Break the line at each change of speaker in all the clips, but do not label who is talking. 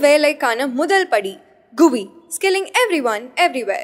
வேலைக்கான முதல் படி Guvi skilling everyone everywhere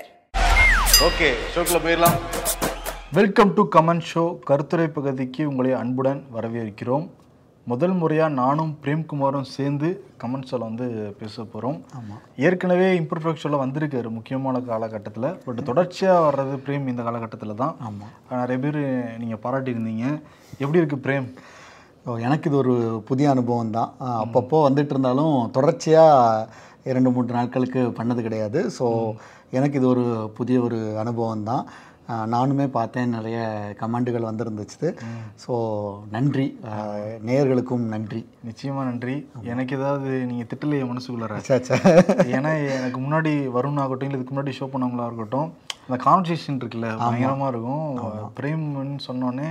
okay ஷோக்கில் போயிடலாம் வெல்கம் டு கமெண்ட் ஷோ கருத்துரை பகுதிக்கு உங்களை அன்புடன் வரவேற்கிறோம் முதல் முறையாக நானும் பிரேம்குமாரும் சேர்ந்து கமெண்ட் ஷோவில் வந்து பேச போகிறோம் ஏற்கனவே இம்ப்ரூவ்ட் ஷோவில் வந்திருக்காரு முக்கியமான காலகட்டத்தில் பட் தொடர்ச்சியாக வர்றது பிரேம் இந்த காலகட்டத்தில் தான் ஆமாம் நிறைய பேர் நீங்கள் பாராட்டியிருந்தீங்க எப்படி இருக்குது பிரேம்
ஓ, எனக்கு இது ஒரு புதிய அனுபவம் தான் அஹ் அப்பப்போ வந்துட்டு இருந்தாலும் தொடர்ச்சியாக இரண்டு மூன்று நாட்களுக்கு பண்ணது கிடையாது ஸோ எனக்கு இது ஒரு புதிய ஒரு அனுபவம் தான் அஹ் நானுமே பார்த்தேன் நிறைய கமெண்டுகள் வந்திருந்துச்சு ஸோ நன்றி அஹ் நேயர்களுக்கும் நன்றி
நிச்சயமாக நன்றி எனக்கு ஏதாவது நீங்கள் திட்டலையே மனசுக்குள்ளார
சே, சே.
ஏன்னா எனக்கு முன்னாடி வருண் ஆகட்டும் இல்லை இதுக்கு முன்னாடி ஷோ பண்ணவங்களா இருக்கட்டும் அந்த கான்வர்சேஷன் இருக்குல்ல பயங்கரமாக இருக்கும் பிரேம்னு சொன்னோடனே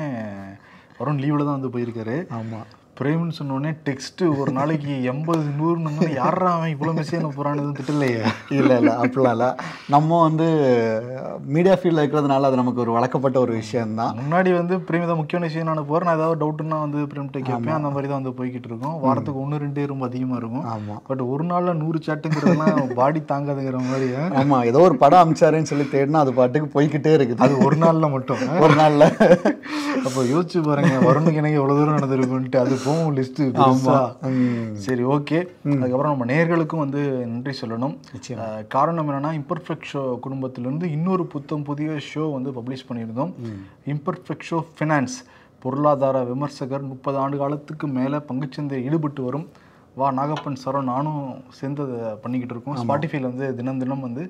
வருண் லீவில் தான் வந்து போயிருக்காரு
ஆமாம்
பிரேம்னு சொன்னோடனே டெக்ஸ்ட் ஒரு நாளைக்கு எண்பது நூறுன்னு யாரா அவன் இவ்வளோ மெசேஜ் அனுப்புறான்னு எதுவும் திட்டலையே
இல்லை இல்லை அப்படிலாம் இல்லை நம்ம வந்து மீடியா ஃபீல்டில் இருக்கிறதுனால அது நமக்கு ஒரு வழக்கப்பட்ட ஒரு விஷயம்தான்
முன்னாடி வந்து பிரேம் தான் முக்கியமான விஷயம் நான் போகிறேன் நான் ஏதாவது டவுட்டுன்னா வந்து பிரேம்கிட்ட கேட்பேன் அந்த மாதிரி தான் வந்து போய்கிட்டு இருக்கோம் வாரத்துக்கு ஒன்று ரெண்டு ரொம்ப அதிகமாக இருக்கும்
ஆமாம்
பட் ஒரு நாளில் நூறு சாட்டுங்கிறதெல்லாம் பாடி தாங்காதுங்கிற மாதிரி
ஆமாம் ஏதோ ஒரு படம் அமிச்சாருன்னு சொல்லி தேடினா அது பாட்டுக்கு போய்க்கிட்டே இருக்குது
அது ஒரு நாளில் மட்டும்
ஒரு நாளில்
அப்போ யோசிச்சு பாருங்க வருணுக்கு எனக்கு எவ்வளவு தூரம் நடந்திருக்குன்ட்டு அது போகும் லிஸ்ட் பெருசா சரி ஓகே அதுக்கப்புறம் நம்ம நேர்களுக்கும் வந்து நன்றி சொல்லணும் அஹ், காரணம் என்னன்னா இம்பர்ஃபெக்ட் ஷோ குடும்பத்திலிருந்து இன்னொரு புத்தம் புதிய ஷோ வந்து பப்ளிஷ் பண்ணியிருந்தோம் இம்பர்ஃபெக்ட் ஷோ ஃபினான்ஸ் பொருளாதார விமர்சகர் முப்பது ஆண்டு காலத்துக்கு மேலே பங்குச்சந்தையில் ஈடுபட்டு வரும் வா நாகப்பன் சாரும் நானும் சேர்ந்து அதை பண்ணிக்கிட்டு இருக்கோம் ஸ்பாட்டிஃபைல வந்து தினம் தினம் வந்து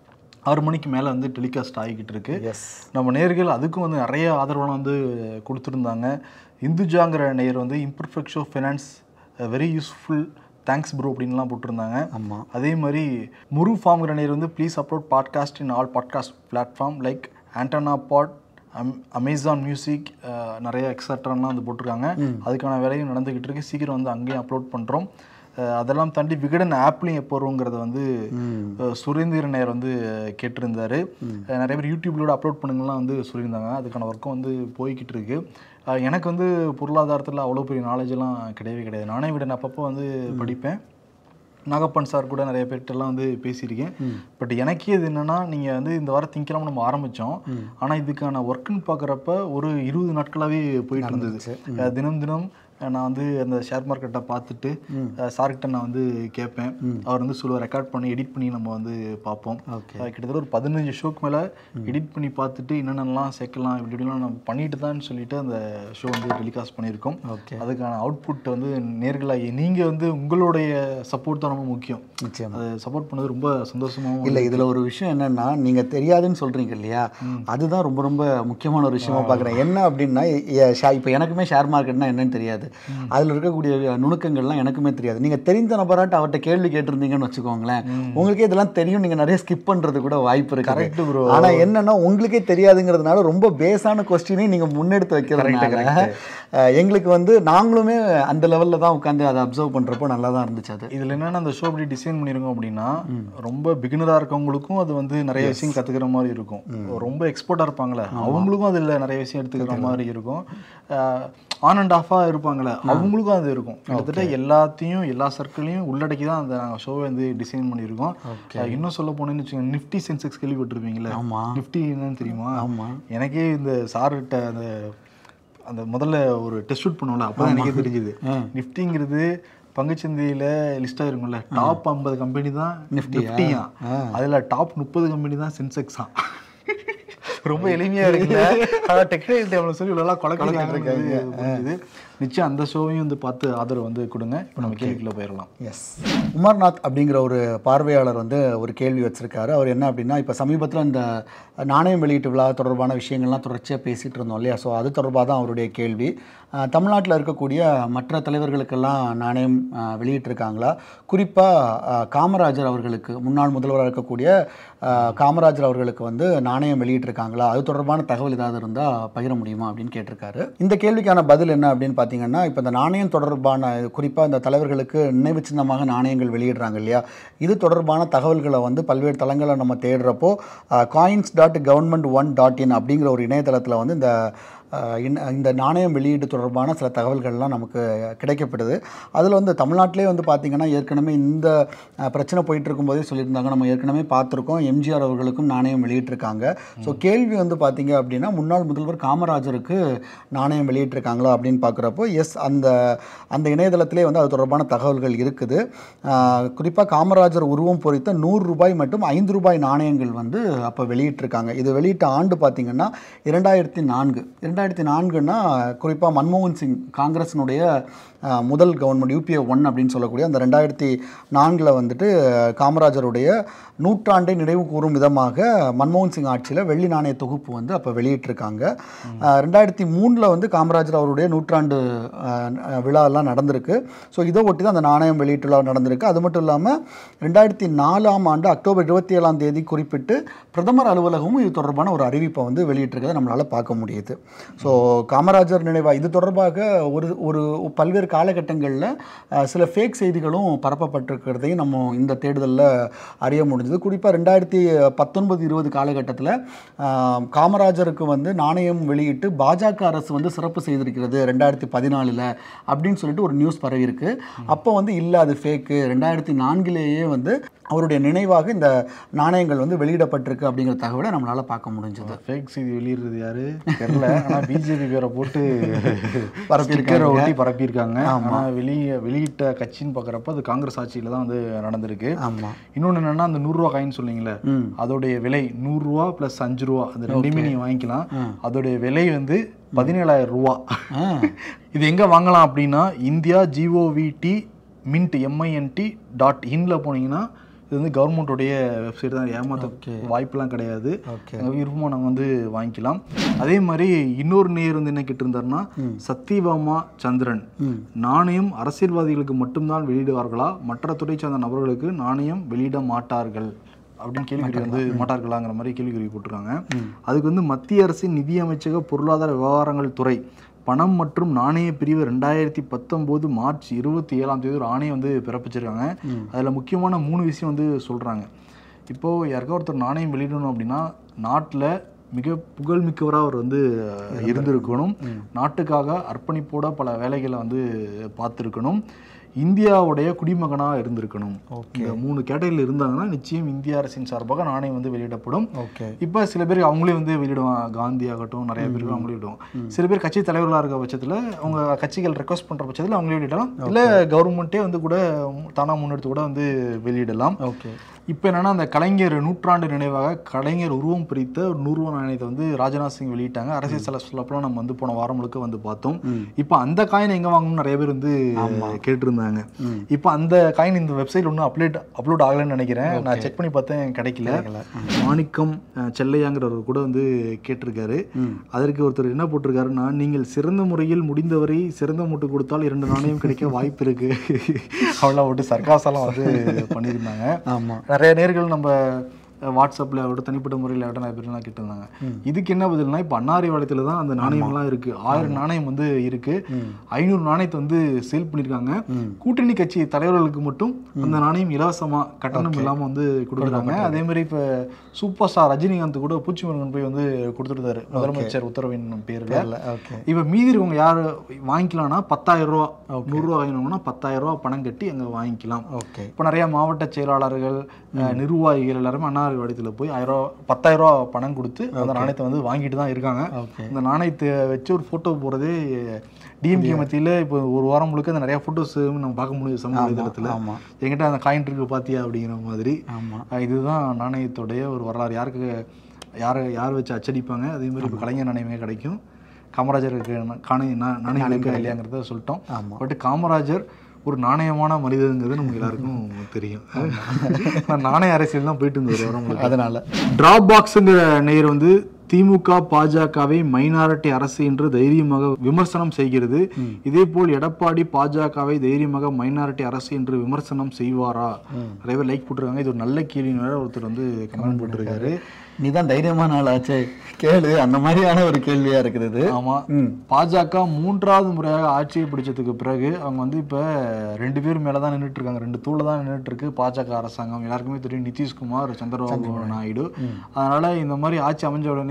ஆறு மணிக்கு மேலே வந்து டெலிகாஸ்ட் ஆகிக்கிட்டு இருக்கு
எஸ்
நம்ம நேர்கள் அதுக்கும் வந்து நிறைய ஆதரவெல்லாம் வந்து கொடுத்துருந்தாங்க இந்துஜாங்கிற நேயர் வந்து imperfect show finance very useful thanks bro அப்படின்லாம் போட்டிருந்தாங்க
ஆமாம்
அதே மாதிரி முரு ஃபார்ம்ங்கிற நேயர் வந்து please upload podcast in all podcast platform like ஆண்டனா பாட் அம் அமேசான் மியூசிக் நிறைய எக்ஸட்ராலாம் வந்து போட்டிருக்காங்க அதுக்கான வேலையும் நடந்துக்கிட்டு இருக்கு சீக்கிரம் வந்து அங்கேயும் அப்லோட் பண்ணுறோம் அதெல்லாம் தாண்டி விகடன் ஆப்லையும் எப்போ வருங்கிறத வந்து அஹ், சுரேந்திர நேயர் வந்து கேட்டிருந்தாரு அஹ், நிறைய பேர் யூடியூப்லோட அப்லோட் பண்ணுங்கலாம் வந்து சொல்லியிருந்தாங்க அதுக்கான ஒர்க்கும் வந்து போய்கிட்டு இருக்கு அஹ், எனக்கு வந்து பொருளாதாரத்தில் அவ்வளோ பெரிய knowledge எல்லாம் கிடையவே கிடையாது நானே விடன் அப்பப்போ வந்து படிப்பேன் நாகப்பன் சார் கூட நிறைய பேர்கிட்டலாம் வந்து பேசியிருக்கேன் பட் எனக்கே இது என்னன்னா நீங்கள் வந்து இந்த வாரம் திங்கக்கிழமை நம்ம ஆரம்பித்தோம் ஆனால் இதுக்கான ஒர்க்குன்னு பார்க்குறப்ப ஒரு இருபது நாட்களாகவே போயிட்டு இருந்தது அஹ் தினம் தினம் அஹ் நான் வந்து அந்த ஷேர் மார்க்கெட்டை பார்த்துட்டு அஹ் சார்கிட்ட நான் வந்து கேட்பேன் அவர் வந்து சொல்லுவார் ரெக்கார்ட் பண்ணி எடிட் பண்ணி நம்ம வந்து பார்ப்போம்
Okay.
அஹ் கிட்டத்தட்ட ஒரு பதினஞ்சு ஷோக்கு மேலே எடிட் பண்ணி பார்த்துட்டு என்னென்னலாம் சேர்க்கலாம் இப்படி இப்படிலாம் நம்ம பண்ணிட்டு தான் சொல்லிட்டு அந்த ஷோ வந்து டெலிகாஸ்ட் பண்ணியிருக்கோம்
Okay.
அதுக்கான அவுட்புட் வந்து நேர்களாகி நீங்கள் வந்து உங்களுடைய சப்போர்ட் தான் ரொம்ப முக்கியம்
நிச்சயம்
அதை சப்போர்ட் பண்ணது ரொம்ப சந்தோஷமாகவும்
இல்லை இதில் ஒரு விஷயம் என்னன்னா நீங்கள் தெரியாதுன்னு சொல்கிறீங்க இல்லையா அதுதான் ரொம்ப ரொம்ப முக்கியமான ஒரு விஷயமா பார்க்குறேன் என்ன அப்படின்னா இப்போ எனக்குமே ஷேர் மார்க்கெட்னா என்னன்னு தெரியாது அதில் இருக்கக்கூடிய நுணுக்கங்கள்லாம் எனக்குமே தெரியாது நீங்கள் தெரிந்த நபராட்ட அவர்கிட்ட கேள்வி கேட்டிருந்தீங்கன்னு வச்சுக்கோங்களேன் உங்களுக்கே இதெல்லாம் தெரியும் நீங்கள் நிறைய ஸ்கிப் பண்ணுறது கூட வாய்ப்பு
Correct
இருக்கு
bro.
ஆனால் என்னன்னா உங்களுக்கே தெரியாதுங்கிறதுனால ரொம்ப பேஸான கொஸ்டினையும் நீங்கள் முன்னெடுத்து வைக்கிறதுனால அஹ், எங்களுக்கு வந்து நாங்களுமே அந்த லெவலில் தான் உட்காந்து அதை அப்சர்வ் பண்ணுறப்போ நல்லா தான் இருந்துச்சு அது
இதில் என்னென்னா அந்த ஷோ அப்படி டிசைன் பண்ணியிருக்கோம் அப்படின்னா ரொம்ப பிகினராக இருக்கவங்களுக்கும் அது வந்து நிறைய விஷயம் கற்றுக்கிற மாதிரி இருக்கும் ரொம்ப எக்ஸ்பர்ட்டாக இருப்பாங்களே அவங்களுக்கும் அதில் நிறைய விஷயம் எடுத்துக்கிற மாதிரி இருக்கும் ஆன் அண்ட் ஆஃபாக இருப்பாங்களே அவங்களுக்கும் அது இருக்கும் கிட்டத்தட்ட எல்லாத்தையும் எல்லா சர்க்கிளையும் உள்ளடக்கி தான் அந்த ஷோவை வந்து டிசைன் பண்ணியிருக்கோம் அஹ் இன்னும் சொல்ல போனேன்னு வச்சுக்கோங்க நிஃப்டி சென்செக்ஸ் கேள்விப்பட்டிருப்பீங்களே
ஆமா.
நிஃப்டி என்னன்னு தெரியுமா
ஆமா.
எனக்கே இந்த சார்கிட்ட அந்த அந்த முதல்ல ஒரு டெஸ்ட் ஷூட் பண்ணுவோம்ல அப்போ எனக்கே தெரிஞ்சுது நிஃப்டிங்கிறது பங்குச்சந்தையில லிஸ்ட் ஆயிருக்கும்ல டாப் ஐம்பது கம்பெனி தான் நிஃப்டியா அதுல டாப் முப்பது கம்பெனி தான் சென்செக்ஸா ரொம்ப எளிமையா இருக்குல்ல ஆனா டெக்னிக்கல் டேபிள் சொல்லி இவ்வளோ குழக்கிட்டு இருக்காங்க நிச்சயம் அந்த ஷோவையும் வந்து பார்த்து ஆதரவு வந்து கொடுங்க இப்போ நம்ம கேள்விக்குள்ள போயிடலாம்
எஸ் உமர்நாத் அப்படிங்கிற ஒரு பார்வையாளர் வந்து ஒரு கேள்வி வச்சிருக்காரு அவர் என்ன அப்படின்னா இப்போ சமீபத்தில் இந்த நாணயம் வெளியீட்டு விழா தொடர்பான விஷயங்கள்லாம் தொடர்ச்சியாக பேசிகிட்டு இருந்தோம் இல்லையா ஸோ அது தொடர்பாக தான் அவருடைய கேள்வி தமிழ்நாட்டில் இருக்கக்கூடிய மற்ற தலைவர்களுக்கெல்லாம் நாணயம் அஹ், வெளியிட்டிருக்காங்களா குறிப்பாக காமராஜர் அவர்களுக்கு முன்னாள் முதல்வராக இருக்கக்கூடிய அஹ், காமராஜர் அவர்களுக்கு வந்து நாணயம் வெளியிட்டிருக்காங்களா அது தொடர்பான தகவல் ஏதாவது இருந்தால் பகிர முடியுமா அப்படின்னு கேட்டிருக்காரு இந்த கேள்விக்கான பதில் என்ன அப்படின்னு பார்த்தீங்கன்னா இப்போ இந்த நாணயம் தொடர்பான குறிப்பாக இந்த தலைவர்களுக்கு நினைவு சின்னமாக நாணயங்கள் வெளியிடுறாங்க இல்லையா இது தொடர்பான தகவல்களை வந்து பல்வேறு தளங்களை நம்ம தேடுறப்போ coins dot government one dot in அப்படிங்கிற ஒரு இணையதளத்தில் வந்து இந்த அஹ், இந்த- இந்த நாணயம் வெளியீடு தொடர்பான சில தகவல்கள்லாம் நமக்கு கிடைக்கப்படுது அதில் வந்து தமிழ்நாட்டிலே வந்து பார்த்திங்கன்னா ஏற்கனவே இந்த அஹ், பிரச்சனை போயிட்டு இருக்கும்போதே சொல்லியிருந்தாங்க நம்ம ஏற்கனவே பார்த்துருக்கோம் எம்ஜிஆர் அவர்களுக்கும் நாணயம் வெளியிட்டிருக்காங்க ஸோ கேள்வி வந்து பார்த்தீங்க அப்படின்னா முன்னாள் முதல்வர் காமராஜருக்கு நாணயம் வெளியிட்டிருக்காங்களா அப்படின்னு பார்க்குறப்போ எஸ் அந்த அந்த இணையதளத்திலே வந்து அது தொடர்பான தகவல்கள் இருக்குது குறிப்பாக காமராஜர் உருவம் பொறித்த நூறு ரூபாய் மற்றும் ஐந்து ரூபாய் நாணயங்கள் வந்து அப்போ வெளியிட்டிருக்காங்க இது வெளியிட்ட ஆண்டு பார்த்திங்கன்னா இரண்டாயிரத்தி நான்கு இரண்டாயிரத்தி நான்குன்னா குறிப்பாக மன்மோகன் சிங் காங்கிரஸினுடைய அஹ், முதல் கவர்மெண்ட் யூபிஏ ஒன் அப்படின்னு சொல்லக்கூடிய அந்த ரெண்டாயிரத்தி நான்கில் வந்துட்டு அஹ், காமராஜருடைய நூற்றாண்டை நினைவு கூறும் விதமாக மன்மோகன் சிங் ஆட்சியில் வெள்ளி நாணய தொகுப்பு வந்து அப்போ வெளியிட்டிருக்காங்க அஹ், ரெண்டாயிரத்தி மூணில் வந்து காமராஜர் அவருடைய நூற்றாண்டு அஹ், அஹ், விழாலாம் நடந்திருக்கு ஸோ இதை ஒட்டி தான் அந்த நாணயம் வெளியீட்டு விழா நடந்திருக்கு அது மட்டும் இல்லாமல் ரெண்டாயிரத்தி நாலாம் ஆண்டு அக்டோபர் இருபத்தி ஏழாம் தேதி குறிப்பிட்டு பிரதமர் அலுவலகமும் இது தொடர்பான ஒரு அறிவிப்பை வந்து வெளியிட்டிருக்கிறத நம்மளால் பார்க்க முடியுது ஸோ காமராஜர் நினைவா இது தொடர்பாக ஒரு ஒரு பல்வேறு காலகட்டங்களில் சில ஃபேக் செய்திகளும் பரப்பப்பட்டிருக்கிறதையும் நம்ம இந்த தேடுதலில் அறிய முடிஞ்சது குறிப்பாக ரெண்டாயிரத்தி பத்தொன்பது இருபது காலகட்டத்தில் காமராஜருக்கு வந்து நாணயம் வெளியிட்டு பாஜக அரசு வந்து சிறப்பு செய்திருக்கிறது ரெண்டாயிரத்தி பதினாலில் அப்படின்னு சொல்லிட்டு ஒரு நியூஸ் பரவி இருக்கு அப்போ வந்து இல்லை அது ஃபேக்கு ரெண்டாயிரத்தி நான்கிலேயே வந்து அவருடைய நினைவாக இந்த நாணயங்கள் வந்து வெளியிடப்பட்டிருக்கு அப்படிங்கிற தகவலை நம்மளால் பார்க்க முடிஞ்சது
ஃபேக் செய்தி வெளியிடுறது யாரு தெரியல ஆனா பிஜேபி பேரை போட்டு
பரப்பியிருக்காங்க.
sticker ஒட்டி பரப்பியிருக்காங்க ஆனா வெளிய வெளியிட்ட கட்சின்னு பார்க்குறப்ப அது காங்கிரஸ் ஆட்சியில தான் வந்து நடந்திருக்கு
ஆமாம்
இன்னொன்று என்னன்னா அந்த நூறுரூவா காயின் சொன்னீங்களே
ம்.
அதோடைய விலை நூறுரூவா ப்ளஸ் அஞ்சு ரூபா அந்த ரெண்டுமே நீங்கள் வாங்கிக்கலாம் அதோடைய விலை வந்து பதினேழாயிரம் ரூபா
ஆ
இது எங்கே வாங்கலாம் அப்படின்னா India GOVT mint MINT dot இன்ல போனீங்கன்னா இது வந்து கவர்மெண்ட்டுடைய வெப்சைட் தான் ஏமாத்த வாய்ப்பெல்லாம் கிடையாது
ஓகே
எங்கள் விருப்பமாக நாங்கள் வந்து வாங்கிக்கலாம் அதே மாதிரி இன்னொரு நேர் வந்து என்ன கேட்டிருந்தாருன்னா சத்யபாமா சந்திரன் நாணயம் அரசியல்வாதிகளுக்கு மட்டும்தான் வெளியிடுவார்களா மற்ற துறை சார்ந்த நபர்களுக்கு நாணயம் வெளியிட மாட்டார்கள் அப்படின்னு கேள்விக்குறி வந்து மாட்டார்களாங்கிற மாதிரி கேள்விக்குறி போட்டிருக்காங்க அதுக்கு வந்து மத்திய அரசின் நிதி அமைச்சக பொருளாதார விவகாரங்கள் துறை பணம் மற்றும் நாணய பிரிவு ரெண்டாயிரத்தி பத்தொம்போது மார்ச் இருபத்தி ஏழாம் தேதி ஒரு ஆணையம் வந்து பிறப்பிச்சிருக்காங்க அதில் முக்கியமான மூணு விஷயம் வந்து சொல்கிறாங்க இப்போது யாருக்கா ஒருத்தர் நாணயம் வெளியிடணும் அப்படின்னா நாட்டில் மிக புகழ்மிக்கவராக அவர் வந்து இருந்திருக்கணும் நாட்டுக்காக அர்ப்பணிப்போட பல வேலைகளை வந்து பார்த்துருக்கணும் இந்தியாவுடைய குடிமகனாக இருந்திருக்கணும் இந்த மூணு கேட்டகரியில் இருந்தாங்கன்னா நிச்சயம் இந்திய அரசின் சார்பாக நாணயம் வந்து வெளியிடப்படும்
ஓகே
இப்போ சில பேர் அவங்களே வந்து வெளியிடுவாங்க காந்தி ஆகட்டும் நிறைய பேருக்கு அவங்களே விடுவோம் சில பேர் கட்சி தலைவர்களாக இருக்க பட்சத்தில் அவங்க கட்சிகள் ரெக்வஸ்ட் பண்ணுற பட்சத்தில் அவங்களே வெளியிடலாம் இல்லை கவர்மெண்ட்டே வந்து கூட தானாக முன்னெடுத்து கூட வந்து வெளியிடலாம்
ஓகே
இப்போ என்னன்னா அந்த கலைஞர் நூற்றாண்டு நினைவாக கலைஞர் உருவம் பிரித்த ஒரு நூறுவா நாணயத்தை வந்து ராஜ்நாத் சிங் வெளியிட்டாங்க அரசியல் செலவுலாம் நம்ம வந்து போன வாரம் முழுக்க வந்து பார்த்தோம் இப்போ அந்த காயின் எங்க வாங்கணும்னு நிறைய பேர் வந்து கேட்டிருந்தாங்க இப்போ அந்த காயின் இந்த வெப்சைட் ஒன்றும் அப்டேட் அப்லோட் ஆகலைன்னு நினைக்கிறேன் நான் செக் பண்ணி பார்த்தேன் கிடைக்கல மாணிக்கம் அஹ், செல்லையாங்கிறவர் கூட வந்து கேட்டிருக்காரு அதற்கு ஒருத்தர் என்ன போட்டிருக்காருன்னா நீங்கள் சிறந்த முறையில் முடிந்தவரை சிறந்த மூட்டு கொடுத்தால் இரண்டு நாணயம் கிடைக்க வாய்ப்பு இருக்கு அவ்வளோ போட்டு சர்க்காசெல்லாம் வந்து பண்ணியிருந்தாங்க
ஆமாம்
நிறைய நேர்கள் நம்ம வாட்ஸ்அப்பில் ஆகட்டும் தனிப்பட்ட முறையில் ஆகட்டும் நிறைய பேர்லாம் கேட்டிருந்தாங்க இதுக்கு என்ன பதில்னா இப்போ அன்னாரி வாளையத்தில் தான் அந்த நாணயம்லாம் இருக்கு ஆயிரம் நாணயம் வந்து இருக்கு ஐநூறு நாணயத்தை வந்து சேல் பண்ணியிருக்காங்க கூட்டணி கட்சி தலைவர்களுக்கு மட்டும் அந்த நாணயம் இலவசமா கட்டணம் இல்லாம வந்து கொடுக்குறாங்க அதே மாதிரி இப்போ சூப்பர் ஸ்டார் ரஜினிகாந்த் கூட பூச்சிமுருகன் போய் வந்து கொடுத்துருந்தாரு முதலமைச்சர் உத்தரவின் பேர்ல
ஓகே
இப்போ மீதி இருக்கவங்க யார் வாங்கிக்கலாம்னா பத்தாயிரம் ரூபா நூறுரூவா வாங்கினோம்னா பத்தாயிரம் ரூபா பணம் கட்டி அங்கே வாங்கிக்கலாம்
ஓகே
இப்போ நிறைய மாவட்ட செயலாளர்கள் அஹ், நிர்வாகிகள் எல்லாருமே அன்னாரி வாரியத்தில் போய் ஆயிரம் ரூபா பத்தாயிரம் ரூபா பணம் கொடுத்து அந்த நாணயத்தை வந்து வாங்கிட்டு தான் இருக்காங்க
ஓகே
இந்த நாணயத்தை வச்சு ஒரு ஃபோட்டோ போகிறதே டிஎம்கே மத்தியில் இப்போ ஒரு வாரம் முழுக்க அந்த நிறைய ஃபோட்டோஸ் நம்ம பார்க்க முடியுது சமூக வலைதளத்தில்
ஆமா
என்கிட்ட அந்த காயின் இருக்கு பாத்தியா அப்படிங்கிற மாதிரி
ஆமா
அஹ், இதுதான் நாணயத்துடைய ஒரு வரலாறு யாருக்கு யாரை யார் வச்சு அச்சடிப்பாங்க அதே மாதிரி இப்போ கலைஞர் நாணயமே கிடைக்கும் காமராஜருக்கு நா- காணி நா- நாணயம் இருக்கா இல்லையாங்கிறத சொல்லிட்டோம்
ஆமா.
பட் காமராஜர் ஒரு நாணயமான மனிதங்கிறது நமக்கு எல்லாருக்கும் தெரியும் நான் நாணய அரசியல் தான் போயிட்டு இருந்தது ஒரு வாரம் முழுக்க.
அதனால
டிராப் பாக்ஸுங்கிற நேயர் வந்து திமுக பாஜகவை மைனாரிட்டி அரசு என்று தைரியமாக விமர்சனம் செய்கிறது இதே போல் எடப்பாடி பாஜகவை தைரியமாக மைனாரிட்டி அரசு என்று விமர்சனம் செய்வாரா நிறைய பேர் லைக் போட்டிருக்காங்க இது ஒரு நல்ல கேள்வின்னு வேற ஒருத்தர் வந்து கமெண்ட் போட்டிருக்காரு
நீ தான் தைரியமான ஆளாச்சே கேளு அந்த மாதிரியான ஒரு கேள்வியா இருக்குது இது
ஆமா
ம்
பாஜக மூன்றாவது முறையாக ஆட்சியை பிடிச்சதுக்கு பிறகு அவங்க வந்து இப்ப ரெண்டு பேர் மேல தான் நின்றுட்டு இருக்காங்க ரெண்டு தூள தான் நின்றுட்டு இருக்கு பாஜக அரசாங்கம் எல்லாருக்குமே தெரியும் நிதிஷ்குமார் சந்திரபாபு நாயுடு அதனால இந்த மாதிரி ஆட்சி அமைஞ்ச உடனே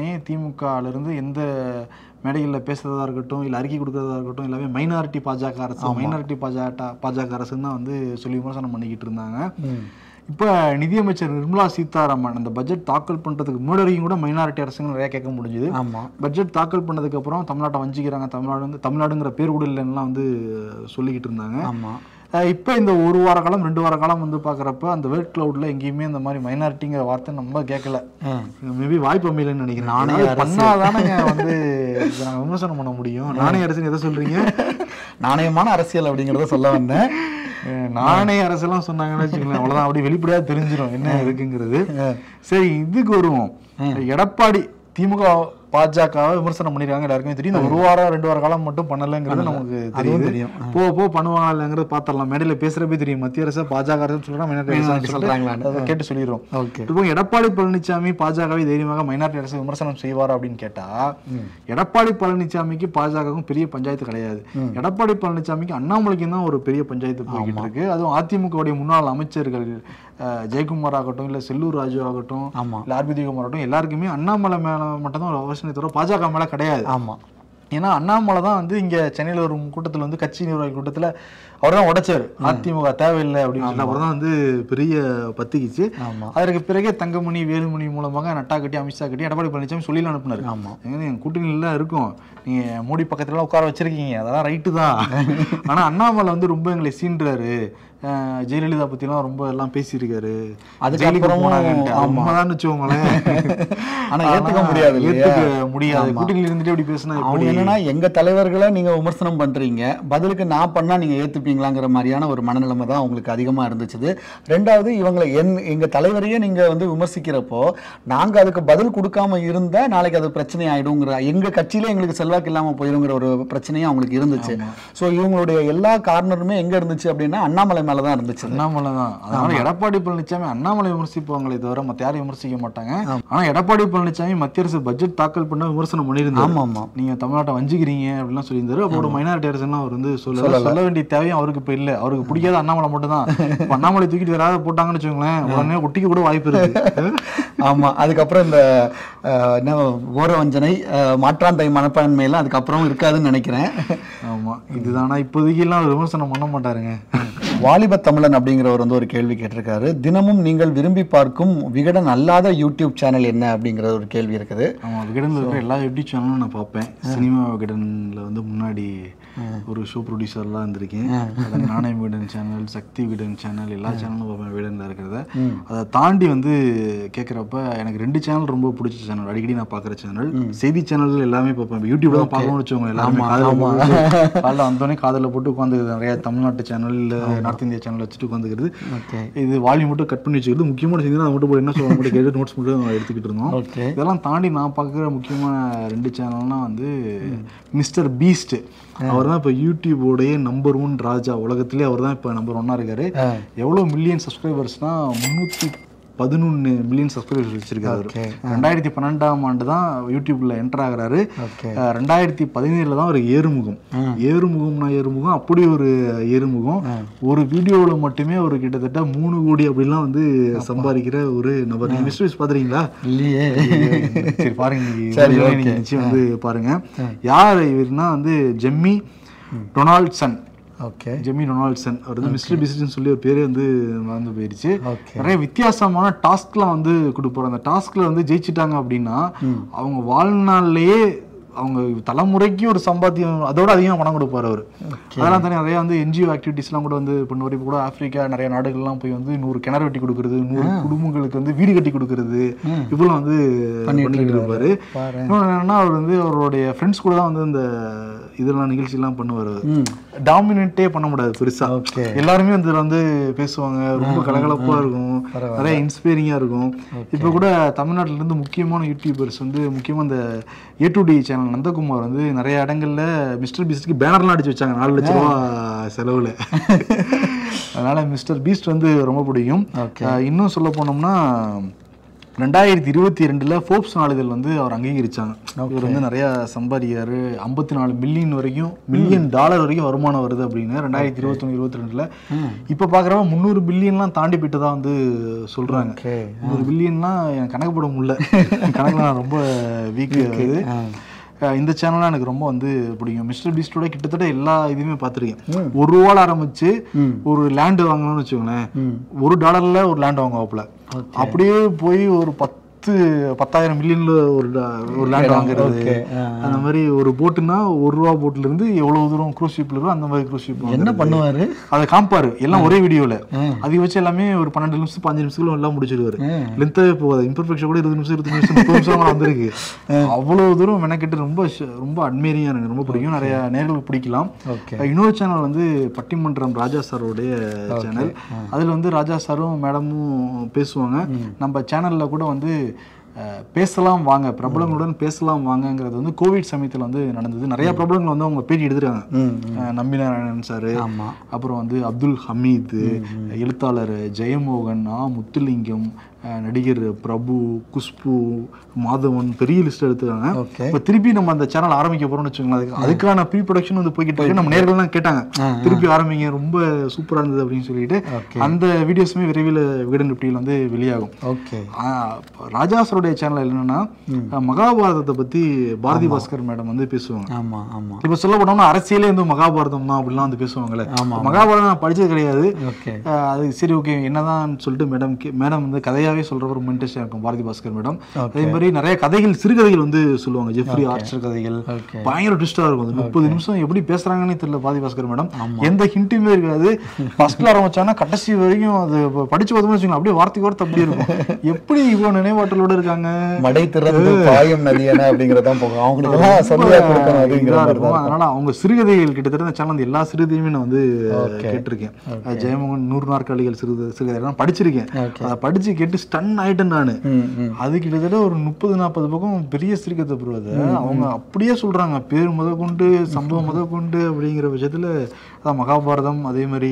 எல்லாமே திமுகல இருந்து எந்த மேடைகளில் பேசுறதா இருக்கட்டும் இல்லை அறிக்கை கொடுக்கறதா இருக்கட்டும் எல்லாமே மைனாரிட்டி பாஜக அரசு மைனாரிட்டி பாஜக பாஜக அரசுன்னு தான் வந்து சொல்லி விமர்சனம் பண்ணிக்கிட்டு இருந்தாங்க இப்போ நிதியமைச்சர் நிர்மலா சீதாராமன் அந்த பட்ஜெட் தாக்கல் பண்ணுறதுக்கு முன்னாடியும் கூட மைனாரிட்டி அரசுங்க நிறைய கேட்க முடிஞ்சுது
ஆமாம்
பட்ஜெட் தாக்கல் பண்ணதுக்கு அப்புறம் தமிழ்நாட்டை வஞ்சிக்கிறாங்க தமிழ்நாடு வந்து தமிழ்நாடுங்கிற பேர் கூட இல்லைன்னுலாம் வந்து சொல்லிக்கிட்டு இருந்தாங்க
ஆமாம்
அஹ் இப்போ இந்த ஒரு வார காலம் ரெண்டு வார காலம் வந்து பார்க்குறப்ப அந்த வேர்ட் கிளவுட்ல எங்கேயுமே இந்த மாதிரி மைனாரிட்டிங்கிற வார்த்தை நம்ம கேட்கல மேபி வாய்ப்பு அமையலன்னு நினைக்கிறேன்
நாணய
நானே பண்ணாதானங்க வந்து இதை நாங்கள் விமர்சனம் பண்ண முடியும் நாணய அரசுன்னு எதை சொல்றீங்க
நாணயமான அரசியல் அப்படிங்கிறத சொல்ல வந்தேன்
அஹ் நாணய அரசெல்லாம் சொன்னாங்கன்னு வச்சுக்கோங்களேன் அவ்வளோதான் அப்படி வெளிப்படையா தெரிஞ்சிடும் என்ன இருக்குங்கிறது சரி இதுக்கு வருவோம் எடப்பாடி திமுக பாஜகவை விமர்சனம் பண்ணிருக்காங்க எல்லாருக்குமே தெரியும் இந்த ஒரு வாரம் ரெண்டு வார காலம் மட்டும் பண்ணலங்கிறது நமக்கு
அதுவும்
தெரியும்
தெரியும்.
போ போ பண்ணுவாங்க இல்லைங்கிறது பாத்திரலாம் மேடையில பேசுறப்பே தெரியும் மத்திய அரசு பாஜக அரசு சொல்றாங்க மைனாரிட்டி அரசு
மைனாரிட்டி சொல்றாங்களான்னு.
சொல்றாங்களான்னு கேட்டு சொல்லிடுறோம்
ஓகே
இப்போ எடப்பாடி பழனிசாமி பாஜகவை தைரியமாக மைனாரிட்டி அரசு விமர்சனம் செய்வார் அப்படின்னு கேட்டா எடப்பாடி பழனிசாமிக்கு பாஜகவும் பெரிய பஞ்சாயத்து கிடையாது எடப்பாடி பழனிசாமிக்கு அண்ணாமலைக்கும் தான் ஒரு பெரிய பஞ்சாயத்து போய்கிட்டு இருக்கு அதுவும் அதிமுகவுடைய முன்னாள் அமைச்சர்கள் அஹ், ஜெயக்குமார் ஆகட்டும் இல்ல செல்லூர் ராஜு ஆகட்டும்
ஆமா.
இல்ல ஆர்பிதி குமார் ஆகட்டும் எல்லாருக்குமே அண்ணாமலை மேல மட்டும் தான் ஒரு அவசியம் தவிர பாஜக மேல கிடையாது
ஆமாம்
ஏன்னா அண்ணாமலை தான் வந்து இங்க சென்னையில ஒரு கூட்டத்துல வந்து கட்சி நிர்வாகி கூட்டத்துல அவர் தான் உடைச்சாரு அதிமுக தேவையில்லை அப்படின்னு சொல்லி அவர் தான் வந்து பெரிய பத்திக்கிச்சு
ஆமா.
அதற்கு பிறகே தங்கமணி வேலுமணி மூலமாக நட்டா கட்டி அமித்ஷா கட்டி எடப்பாடி பழனிசாமி சொல்லி அனுப்புனாரு
ஆமா.
எங்க எங்க கூட்டணியில இருக்கும் நீங்க மோடி பக்கத்துல உட்கார வச்சிருக்கீங்க அதெல்லாம் ரைட்டு தான் ஆனா அண்ணாமலை வந்து ரொம்ப எங்களை சீண்டுறாரு அஹ் ஜெயலலிதா பத்திலாம் ரொம்ப எல்லாம் பேசியிருக்காரு
அதுக்கப்புறமும்
ஜெயிலுக்கு போனாங்கன்ட்டு. அது
ஆமா.
உண்மைதான்னு வச்சுக்கோங்களேன்
ஆனா ஏத்துக்க முடியாது இல்லையா?
ஏத்துக்க முடியாது கூட்டணியில இருந்துட்டு இப்படி பேசினா
அவங்க
எப்படி
என்னன்னா எங்க தலைவர்களை நீங்க விமர்சனம் பண்றீங்க பதிலுக்கு நான் பண்ணா நீங்க ஏத்துப்பீங்களாங்கிற மாதிரியான ஒரு மனநிலைமை தான் உங்களுக்கு அதிகமா இருந்துச்சு ரெண்டாவது இவங்களை என் எங்க தலைவரையே நீங்க வந்து விமர்சிக்கிறப்போ நாங்க அதுக்கு பதில் கொடுக்காம இருந்தா நாளைக்கு அது பிரச்சனை ஆயிடுங்கிற எங்க கட்சியில எங்களுக்கு செல்வாக்கு இல்லாம போயிருங்கிற ஒரு பிரச்சனையும் அவங்களுக்கு இருந்துச்சு சோ இவங்களுடைய எல்லா கார்னருமே எங்க இருந்துச்சு அப்படின்னா அண்ணாமலை மேலதான் இருந்துச்சு
அண்ணாமலை தான் அதனால எடப்பாடி பழனிசாமி அண்ணாமலை விமர்சிப்பாங்களே தவிர மத்த யாரும் விமர்சிக்க மாட்டாங்க ஆனா எடப்பாடி பழனிசாமி மத்திய அரசு பட்ஜெட் தாக்கல் பண்ண விமர்சனம் பண்ணியிருந்தாரு
ஆமா ஆமா
நீங்க தமிழ்நாட்டை வஞ்சிக்கிறீங்க அப்படிலாம் சொல்லியிருந்தாரு அப்போ மைனாரிட்டி அரசுலாம் அவர் வந்து சொல்ல சொல்ல வேண்டிய தேவையும் அவருக்கு இப்ப இல்ல அவருக்கு பிடிக்காத அண்ணாமலை மட்டும் தான் இப்ப அண்ணாமலை தூக்கிட்டு வேற யாராவது போட்டாங்கன்னு வச்சுக்கோங்களேன் உடனே ஒட்டிக்க கூட வாய்ப்பு இருக்கு
ஆமா அதுக்கப்புறம் இந்த அஹ், என்ன ஓரவஞ்சனை அஹ், மாற்றாந்தை மனப்பான்மையெல்லாம் அதுக்கப்புறம் இருக்காதுன்னு நினைக்கிறேன்
ஆமா இதுதானா இப்போதைக்கு எல்லாம் அவர் விமர்சனம் பண்ண மாட்டாருங்க
வாலிப தமிழன் அப்படிங்கிறவர் வந்து ஒரு கேள்வி கேட்டிருக்காரு தினமும் நீங்கள் விரும்பி பார்க்கும் விகடன் அல்லாத யூடியூப் சேனல் என்ன அப்படிங்கிற ஒரு கேள்வி இருக்குது
ஆமா விகடன்ல இருக்கிற எல்லா யூடியூப் சேனலும் நான் பார்ப்பேன் சினிமா விகடன்ல வந்து முன்னாடி ஒரு ஷோ ப்ரொடியூசர்லாம் இருந்திருக்கேன் அதான் நாணயம் விகடன் சேனல் சக்தி விகடன் சேனல் எல்லா சேனலும் பார்ப்பேன் விகடன்ல இருக்கிறத அதை தாண்டி வந்து கேட்குறப்ப எனக்கு ரெண்டு சேனல் ரொம்ப பிடிச்ச சேனல் அடிக்கடி நான் பார்க்குற சேனல் செய்தி சேனல் எல்லாமே பார்ப்பேன் இப்ப யூடியூப்ல தான் பார்க்கணும்னு வச்சுக்கோங்க எல்லாருமே காதில் போட்டு காலைல வந்தோடனே காதில் போட்டு உட்காந்து நிறைய தமிழ்நாட்டு சேனல் இல்லை நார்த் இந்தியா சேனல் வச்சுட்டு உட்காந்துக்கிறது
ஓகே
இது வால்யூம் மட்டும் கட் பண்ணி வச்சுக்கிறது முக்கியமான செய்தி அதை மட்டும் போய் என்ன சொல்ல மட்டும் கேட்டு நோட்ஸ் மட்டும் எடுத்துக்கிட்டு இருந்தோம்
ஓகே
இதெல்லாம் தாண்டி நான் பார்க்குற முக்கியமான ரெண்டு சேனல்னா வந்து மிஸ்டர் பீஸ்ட் அவர் தான் இப்போ யூடியூபோடைய நம்பர் ஒன் ராஜா உலகத்திலே அவர் தான் இப்போ நம்பர் ஒன்னாக இருக்காரு எவ்வளோ மில்லியன் சப்ஸ்கிரைபர்ஸ்னா முந்நூற்றி பதினொன்று மில்லியன் சப்ஸ்கிரைபர்ஸ் வச்சிருக்காரு அவரு.
Okay.
ரெண்டாயிரத்தி பன்னெண்டாம் ஆண்டு தான் யூடியூப்ல என்டர் ஆகுறாரு
ஓகே
அஹ் ரெண்டாயிரத்தி பதினேழுல தான் ஒரு ஏறுமுகம் ஏறுமுகம்னா ஏறுமுகம் அப்படி ஒரு ஏறுமுகம் ஒரு வீடியோவில் மட்டுமே ஒரு கிட்டத்தட்ட மூணு கோடி அப்படிலாம் வந்து சம்பாதிக்கிற ஒரு நபர் நீங்க மிஸ்டர் பாத்துறீங்களா
இல்லையே
சரி பாருங்க இன்னைக்கு
சரி,
வீடியோவை
okay.
நீங்க நிச்சயம் வந்து பாருங்க யார் இவர்னா வந்து Jimmy Donaldson
okay
Jimmy Donaldson அவர் வந்து மிஸ்டர் பிசினஸ் சொல்லி ஒரு பேரே வந்து மறந்து போயிருச்சு
ஓகே
நிறைய வித்தியாசமான டாஸ்க்லாம் வந்து கொடுப்பாரு அந்த டாஸ்க்ல வந்து ஜெயிச்சிட்டாங்க அப்படின்னா அவங்க வாழ்நாள்லயே அவங்க தலைமுறைக்கு ஒரு சம்பாத்தியம் அதோட அதிகமாக பணம் கொடுப்பாரு அவர் அதெல்லாம் தானே நிறைய வந்து என்ஜிஓ ஆக்டிவிட்டிஸ்லாம் கூட வந்து பண்ணுவார் இப்போ கூட ஆப்பிரிக்கா நிறைய நாடுகள்லாம் போய் வந்து நூறு கிணறு வெட்டி கொடுக்கறது நூறு குடும்பங்களுக்கு வந்து வீடு கட்டி கொடுக்கறது இப்பெல்லாம் வந்து பண்ணிட்டு இருப்பாரு
பாரு
இன்னொன்று என்னன்னா அவர் வந்து அவருடைய ஃப்ரெண்ட்ஸ் கூட தான் வந்து இந்த இதெல்லாம் நிகழ்ச்சியெல்லாம் பண்ணுவார் டாமினேட்டே பண்ண முடியாது பெருசா
ஓகே
எல்லாருமே வந்து இதுல வந்து பேசுவாங்க ரொம்ப கலகலப்பா இருக்கும் நிறைய இன்ஸ்பைரிங்கா இருக்கும் இப்போ கூட தமிழ்நாட்டுல இருந்து முக்கியமான யூடியூபர்ஸ் வந்து முக்கியமா இந்த A to D channel Nandakumar வந்து நிறைய இடங்கள்ல மிஸ்டர் பீஸ்ட்க்கு பேனர்லாம் அடிச்சு வச்சாங்க நாலு லட்ச ரூபா செலவுல அதனால மிஸ்டர் பீஸ்ட் வந்து ரொம்ப பிடிக்கும்
Okay.
அஹ் இன்னும் சொல்ல போனோம்னா ரெண்டாயிரத்தி இருபத்தி ரெண்டுல ஃபோர்ப்ஸ் நாளிதழ் வந்து அவர் அங்கீகரிச்சாங்க இவர் வந்து நிறைய சம்பாதிக்கிறாரு ஐம்பத்தி நாலு பில்லியன் வரைக்கும் மில்லியன் டாலர் வரைக்கும் வருமானம் வருது அப்படின்னு ரெண்டாயிரத்தி இருபத்தொன்னு இருபத்தி ரெண்டுல இப்ப பாக்குறப்ப முந்நூறு பில்லியன்லாம் தாண்டி போயிட்டதா வந்து சொல்றாங்க
Okay.
முந்நூறு பில்லியன்லாம் எனக்கு கணக்கு போட முடியல கணக்குல நான் ரொம்ப வீக் ஆகுது அஹ் இந்த சேனல்லாம் எனக்கு ரொம்ப வந்து பிடிக்கும் மிஸ்டர் பீஸ்டோட கிட்டத்தட்ட எல்லா இதுவுமே பார்த்துருக்கேன் ஒரு ரூபால ஆரம்பிச்சு ஒரு லேண்ட் வாங்கணும்னு வச்சுக்கோங்களேன் ஒரு டாலர்ல ஒரு லேண்ட் வாங்குவாப்புல அப்படியே போய் ஒரு பத்து பத்தாயிரம் மில்லியன்ல ஒரு da- ஒரு லேண்ட் வாங்குறது
Okay.
அந்த மாதிரி ஒரு போட்டுனா ஒரு ரூபா போட்ல இருந்து எவ்வளவு தூரம் க்ரூஸ் ஷிப்ல இருக்கும் அந்த மாதிரி க்ரூஸ் ஷிப்
என்ன பண்ணுவாரு
அதை காமிப்பாரு எல்லாம் ஒரே வீடியோல அதை வச்சு எல்லாமே ஒரு பன்னெண்டு நிமிஷம் பாஞ்சு நிமிஷத்துல எல்லாம் முடிச்சிடுவாரு லென்த்தாவே போகாது இம்பர்ஃபெக்ஷன் கூட இருபது நிமிஷம் இருபது நிமிஷம் முப்பது நிமிஷம் வந்திருக்கு அவ்வளவு தூரம் மெனக்கெட்டு ரொம்ப ஷ- ரொம்ப அட்மேரியா எனக்கு ரொம்ப பிடிக்கும் நிறைய நேர்களுக்கு பிடிக்கலாம்
Okay.
இன்னொரு சேனல் வந்து பட்டிமன்றம் ராஜா சாரோடைய சேனல் அதுல வந்து ராஜா சாரும் மேடமும் பேசுவாங்க நம்ம சேனல்ல கூட வந்து அஹ், பேசலாம் வாங்க பிரபலங்களுடன் பேசலாம் வாங்கங்கிறது வந்து கோவிட் சமயத்துல வந்து நடந்தது நிறைய பிரபலங்கள் வந்து அவங்க பேட்டி எடுத்துருக்காங்க அஹ், நம்பி நாராயணன் சாரு
ஆமா
அப்புறம் வந்து அப்துல் ஹமீது எழுத்தாளர் ஜெயமோகன் ஆ முத்துலிங்கம் அஹ், நடிகர் பிரபு குஷ்பு மாதவன் பெரிய லிஸ்ட் எடுத்துருக்காங்க
Okay.
இப்போ திருப்பி நம்ம அந்த சேனல் ஆரம்பிக்க போறோம்னு வச்சுக்கோங்களேன் அதுக்கு அதுக்கான ப்ரீ ப்ரொடக்ஷன் வந்து போய்கிட்டு இருக்கு நம்ம நேர்கள்லாம் கேட்டாங்க திருப்பி ஆரம்பிங்க ரொம்ப சூப்பரா இருந்தது அப்படின்னு சொல்லிட்டு அந்த வீடியோஸுமே விரைவில் விகடன் நிப்டியில் வந்து வெளியாகும்
ஓகே
ஆஹ் ராஜா சாருடைய சேனல் என்னன்னா மகாபாரதத்தை பத்தி பாரதி பாஸ்கர் மேடம் வந்து பேசுவாங்க
ஆமா ஆமா
இப்ப சொல்ல போனோம்னா அரசியலே வந்து மகாபாரதம் தான் அப்படிலாம் வந்து பேசுவாங்கல்ல
ஆமா.
மகாபாரதம் நான் படிச்சது கிடையாது
ஓகே
ஆஹ் அது சரி ஓகே என்னதான் சொல்லிட்டு மேடம் மேடம் வந்து கதையாவே சொல்ற ஒரு இன்ட்ரெஸ்டாக இருக்கும் பாரதி பாஸ்கர் மேடம் அதே மாதிரி நிறைய கதைகள் சிறுகதைகள் வந்து சொல்லுவாங்க ஜெஃப்ரி ஆர்ச்சர் கதைகள்
Okay.
பயங்கர ட்விஸ்டா இருக்கும் அந்த முப்பது நிமிஷம் எப்படி பேசுறாங்கன்னே தெரியல பாரதி பாஸ்கர் மேடம் எந்த ஹிண்ட்டுமே இருக்காது ஃபர்ஸ்ட்ல ஆரம்பிச்சாங்கன்னா கடைசி வரைக்கும் அது ப- படிச்சு பார்த்தோம்னு வச்சுக்கோங்க அப்படியே வார்த்தைக்கு வார்த்தை அப்படியே இருக்கும் எப்படி இவ்வளவு நினைவாற்றலோட இருக்காங்க
மடை திறந்து பாயும் நதியன அப்படிங்கறதான் போகும் அவங்களுக்கு எல்லாம் சொல்லியா கொடுக்கணும் அப்படிங்கிற
இதா
மாதிரி
இருக்கும்.
தான்
அதனால அவங்க சிறுகதைகள் கிட்டத்தட்ட இந்த சேனல் எல்லா சிறுகதையுமே நான் வந்து கேட்டிருக்கேன் அது ஜெயமோகன் நூறு நாற்காலிகள் சிறுகதை சிறுகதைலாம் படிச்சிருக்கேன் அதை படிச்சு கேட்டு ஸ்டன் ஆயிட்டேன் நானு
ம், ம்.
அது கிட்டத்தட்ட ஒரு முப்பது நாற்பது பக்கம் பெரிய சிறுகதை ப்ரோ அது அவங்க அப்படியே சொல்றாங்க பேர் முத கொண்டு சம்பவம் முத கொண்டு அப்படிங்கிற பட்சத்துல அதான் மகாபாரதம் அதே மாதிரி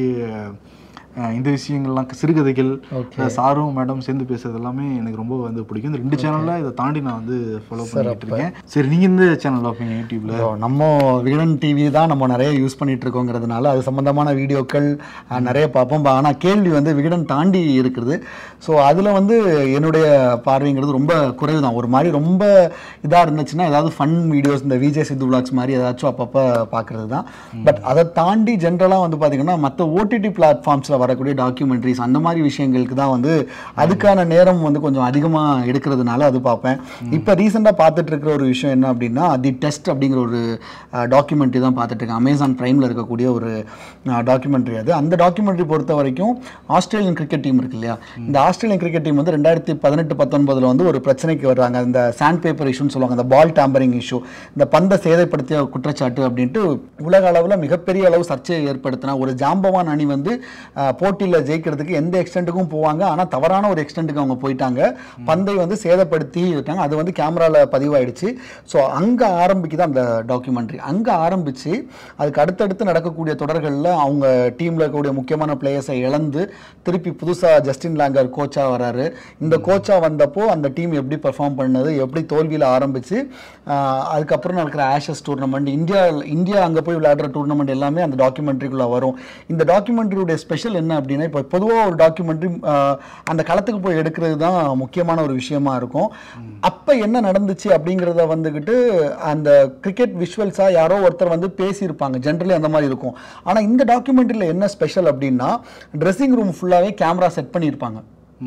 அஹ், இந்த விஷயங்கள்லாம் சிறுகதைகள் அஹ், சாரும் மேடம் சேர்ந்து பேசுறது எல்லாமே எனக்கு ரொம்ப வந்து பிடிக்கும் இந்த ரெண்டு சேனல்ல இதை தாண்டி நான் வந்து ஃபாலோ பண்ணிட்டு இருக்கேன் சரி நீங்க இந்த சேனல் பார்ப்பீங்க யூடியூப்ல
So, நம்ம விகடன் டிவி தான் நம்ம நிறைய யூஸ் பண்ணிட்டு இருக்கோங்கிறதுனால அது சம்பந்தமான வீடியோக்கள் அஹ், நிறைய பார்ப்போம் ப- ஆனா கேள்வி வந்து விகடன் தாண்டி இருக்குது ஸோ அதுல வந்து என்னுடைய பார்வைங்கிறது ரொம்ப குறைவு தான் ஒரு மாதிரி ரொம்ப இதா இருந்துச்சுன்னா ஏதாவது ஃபன் வீடியோஸ் இந்த விஜய் சித்து விளாக்ஸ் மாதிரி ஏதாச்சும் அப்பப்போ பார்க்கறது தான் பட் அதை தாண்டி ஜென்ரலாக வந்து பார்த்தீங்கன்னா மற்ற ஓடிடி பிளாட்ஃபார்ம்ஸில் வரக்கூடிய டாக்குமெண்ட்ரிஸ் அந்த மாதிரி விஷயங்களுக்கு தான் வந்து அதுக்கான நேரம் வந்து கொஞ்சம் அதிகமாக எடுக்கிறதுனால அது பார்ப்பேன் இப்போ ரீசெண்டாக பார்த்துட்டு இருக்கிற ஒரு விஷயம் என்ன அப்படின்னா தி டெஸ்ட் அப்படிங்கிற ஒரு டாக்குமெண்ட்ரி தான் பார்த்துட்டு இருக்கேன் அமேசான் ப்ரைமில் இருக்கக்கூடிய ஒரு டாக்குமெண்ட்ரி அது அந்த டாக்குமெண்ட்ரி பொறுத்த வரைக்கும் ஆஸ்திரேலியன் கிரிக்கெட் டீம் இருக்கு இல்லையா இந்த ஆஸ்திரேலியன் கிரிக்கெட் டீம் வந்து ரெண்டாயிரத்தி பதினெட்டு பத்தொன்பதுல வந்து ஒரு பிரச்சனைக்கு வர்றாங்க இந்த சாண்ட் பேப்பர் இஷ்யூன்னு சொல்லுவாங்க இந்த பால் டேம்பரிங் இஷ்யூ இந்த பந்தை சேதப்படுத்திய குற்றச்சாட்டு அப்படின்ட்டு உலக அளவில் மிகப்பெரிய அளவு சர்ச்சையை ஏற்படுத்தின ஒரு ஜாம்பவான் அணி வந்து போட்டியில் ஜெயிக்கிறதுக்கு எந்த எக்ஸ்டென்ட்டுக்கும் போவாங்க ஆனால் தவறான ஒரு எக்ஸ்டென்ட்டுக்கு அவங்க போயிட்டாங்க பந்தை வந்து சேதப்படுத்தி விட்டாங்க அது வந்து கேமராவில் பதிவாயிடுச்சு ஸோ அங்கே ஆரம்பிக்குது அந்த டாக்குமெண்ட்ரி அங்கே ஆரம்பித்து அதுக்கு அடுத்தடுத்து நடக்கக்கூடிய தொடர்களில் அவங்க டீமில் இருக்கக்கூடிய முக்கியமான பிளேயர்ஸை இழந்து திருப்பி புதுசாக ஜஸ்டின் லாங்கர் கோச்சாக வராரு இந்த கோச்சாக வந்தப்போ அந்த டீம் எப்படி பெர்ஃபார்ம் பண்ணது எப்படி தோல்வியில் ஆரம்பித்து அதுக்கப்புறம் நடக்கிற ஆஷஸ் டூர்னமெண்ட் இந்தியா இந்தியா அங்கே போய் விளையாடுற டூர்னமெண்ட் எல்லாமே அந்த டாக்குமெண்ட்ரிக்குள்ளே வரும் இந்த டாக்குமெண்ட்ரியுடைய ஸ்பெஷல் என்ன அப்படின்னா இப்போ பொதுவாக ஒரு டாக்குமெண்ட்ரி அந்த களத்துக்கு போய் எடுக்கிறது தான் முக்கியமான ஒரு விஷயமா இருக்கும் அப்போ என்ன நடந்துச்சு அப்படிங்கிறத வந்துக்கிட்டு அந்த கிரிக்கெட் விஷுவல்ஸாக யாரோ ஒருத்தர் வந்து பேசியிருப்பாங்க ஜென்ரலி அந்த மாதிரி இருக்கும் ஆனால் இந்த டாக்குமெண்ட்ரியில் என்ன ஸ்பெஷல் அப்படின்னா ட்ரெஸ்ஸிங் ரூம் ஃபுல்லாகவே கேமரா செட் பண்ணியிருப்பாங்க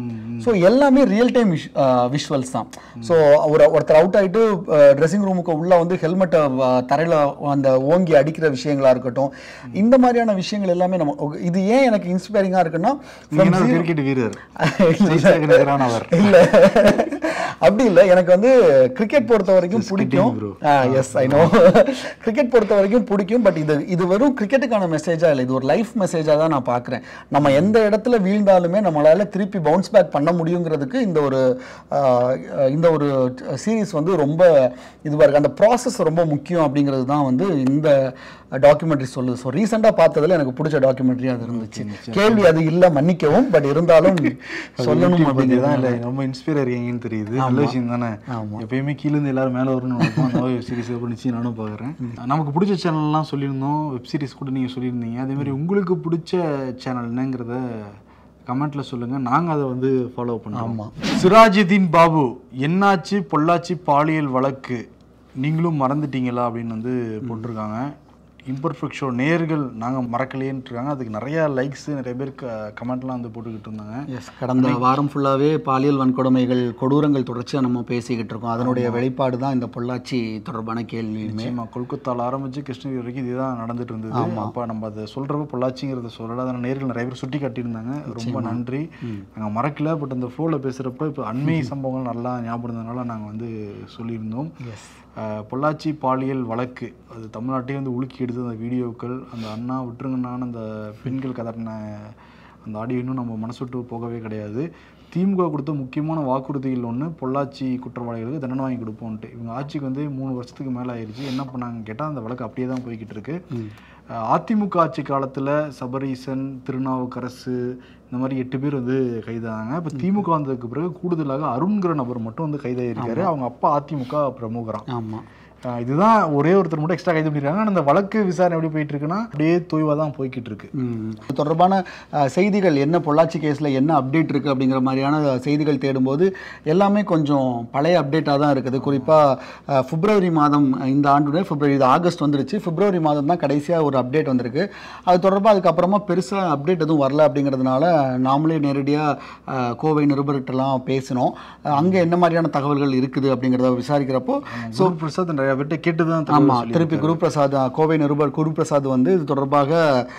ஸோ எல்லாமே ரியல் டைம் விஷுவல்ஸ் தான் ஸோ ஒரு ஒருத்தர் அவுட் ஆகிட்டு ட்ரெஸ்ஸிங் ரூமுக்கு உள்ளே வந்து ஹெல்மெட்டை தரையில் அந்த ஓங்கி அடிக்கிற விஷயங்களா இருக்கட்டும் இந்த மாதிரியான விஷயங்கள் எல்லாமே நம்ம இது ஏன் எனக்கு இன்ஸ்பைரிங்காக இருக்குன்னா from zero-
கிரிக்கெட் வீரர்
இல்ல.
ஜெய்சாக்கு நிகரானவர்.
இல்ல அப்படி இல்ல எனக்கு வந்து கிரிக்கெட் பொறுத்த வரைக்கும் பிடிக்கும்
bro.
Yes I know cricket பொறுத்த வரைக்கும் பிடிக்கும் பட் இது இது வெறும் கிரிக்கெட்டுக்கான மெசேஜா இல்லை இது ஒரு லைஃப் மெசேஜா தான் நான் பார்க்குறேன் நம்ம எந்த இடத்துல வீழ்ந்தாலுமே நம்மளால திருப்பி பவுன்ஸ் பவுன்ஸ் பேக் பண்ண முடியுங்கிறதுக்கு இந்த ஒரு ஆஹ், இந்த ஒரு சீரிஸ் வந்து ரொம்ப இதுவாக இருக்குது அந்த ப்ராசஸ் ரொம்ப முக்கியம் அப்படிங்கிறது தான் வந்து இந்த டாக்குமெண்ட்ரி சொல்லுது ஸோ ரீசெண்டாக பார்த்ததுல எனக்கு பிடிச்ச டாக்குமெண்ட்ரி அது இருந்துச்சு கேள்வி அது இல்லை மன்னிக்கவும் பட் இருந்தாலும் சொல்லணும்
தான்
அப்படிங்கிறது
இல்லை ரொம்ப இன்ஸ்பயர் ஆகிறீங்கன்னு தெரியுது நல்ல விஷயம் தானே எப்பயுமே கீழ இருந்து எல்லாரும் மேலே வரணும்னு நினைப்போம் அந்த வெப் சீரிஸ் பண்ணிச்சு நானும் பார்க்குறேன் நமக்கு பிடிச்ச சேனல்லாம் சொல்லியிருந்தோம் வெப் சீரிஸ் கூட நீங்கள் சொல்லியிருந்தீங்க அதே மாதிரி உங்களுக்கு பிடிச்ச சேனல் என்னங்கிறத கமெண்ட்ல சொல்லுங்க நாங்க அதை வந்து ஃபாலோ பண்ணுறோம் சிராஜுதீன் பாபு என்னாச்சு பொள்ளாச்சி பாலியல் வழக்கு நீங்களும் மறந்துட்டீங்களா அப்படின்னு வந்து போட்டிருக்காங்க இம்பர்ஃபெக்ட் ஷோ நேர்கள் நாங்கள் மறக்கலையேன்ட்டு இருக்காங்க அதுக்கு நிறைய லைக்ஸ் நிறைய பேர் கமெண்ட்லாம் வந்து போட்டுக்கிட்டு இருந்தாங்க
எஸ் கடந்த வாரம் ஃபுல்லாகவே பாலியல் வன்கொடுமைகள் கொடூரங்கள் தொடர்ச்சியாக நம்ம பேசிக்கிட்டு இருக்கோம் அதனுடைய வெளிப்பாடு தான் இந்த பொள்ளாச்சி தொடர்பான கேள்வியுமே
நிச்சயமா கொல்கத்தால ஆரம்பிச்சு கிருஷ்ணகிரி வரைக்கும் இதுதான் நடந்துட்டு இருந்தது அப்ப நம்ம அதை சொல்றப்ப பொள்ளாச்சிங்கிறத சொல்லல அதை நேர்கள் நிறைய பேர் சுட்டி காட்டியிருந்தாங்க ரொம்ப நன்றி நாங்க மறக்கல பட் அந்த ஃப்ளோல பேசுறப்ப இப்போ அண்மை சம்பவங்கள் நல்லா ஞாபகம் இருந்ததுனால நாங்க வந்து சொல்லியிருந்தோம் அஹ், பொள்ளாச்சி பாலியல் வழக்கு அது தமிழ்நாட்டையே வந்து உலுக்கி எடுத்து அந்த வீடியோக்கள் அந்த அண்ணா விட்டுருங்கண்ணான்னு அந்த பெண்கள் கதறின அந்த ஆடியோ இன்னும் நம்ம மனசு விட்டு போகவே கிடையாது திமுக கொடுத்த முக்கியமான வாக்குறுதிகள் ஒன்று பொள்ளாச்சி குற்றவாளிகளுக்கு தண்டனை வாங்கி கொடுப்போம்ட்டு இவங்க ஆட்சிக்கு வந்து மூணு வருஷத்துக்கு மேலே ஆயிடுச்சு என்ன பண்ணாங்க கேட்டால் அந்த வழக்கு அப்படியே தான் போய்கிட்டு இருக்கு அஹ் அதிமுக ஆட்சி காலத்தில் சபரீசன் திருநாவுக்கரசு இந்த மாதிரி எட்டு பேர் வந்து கைதானாங்க இப்போ திமுக வந்ததுக்கு பிறகு கூடுதலாக அருண்கிற நபர் மட்டும் வந்து கைதாகிருக்காரு அவங்க அப்பா அதிமுக பிரமுகராம்
ஆமாம்
அஹ் இதுதான் ஒரே ஒருத்தர் மட்டும் எக்ஸ்ட்ரா கைது பண்ணிருக்காங்க ஆனால் அந்த வழக்கு விசாரணை எப்படி போயிட்டு இருக்குன்னா அப்படியே தொய்வாக தான் போய்கிட்டு இருக்கு
ம். இது தொடர்பான அஹ், செய்திகள் என்ன பொள்ளாச்சி கேஸில் என்ன அப்டேட் இருக்குது அப்படிங்கிற மாதிரியான செய்திகள் தேடும்போது எல்லாமே கொஞ்சம் பழைய அப்டேட்டாக தான் இருக்குது குறிப்பாக பிப்ரவரி மாதம் இந்த ஆண்டுடைய பிப்ரவரி இது ஆகஸ்ட் வந்துருச்சு பிப்ரவரி மாதம் தான் கடைசியாக ஒரு அப்டேட் வந்திருக்கு அது தொடர்பாக அதுக்கப்புறமா பெருசாக அப்டேட் எதுவும் வரல அப்படிங்கிறதுனால நாமளே நேரடியாக கோவை நிருபர்கிட்டலாம் பேசினோம் அங்கே என்ன மாதிரியான தகவல்கள் இருக்குது அப்படிங்கிறத விசாரிக்கிறப்போ
ஸோ பிரசாத் நிறைய பேர்ட்ட கேட்டு தான்
ஆமா திருப்பி குரு பிரசாத் அஹ், கோவை நிருபர் குரு பிரசாத் வந்து இது தொடர்பாக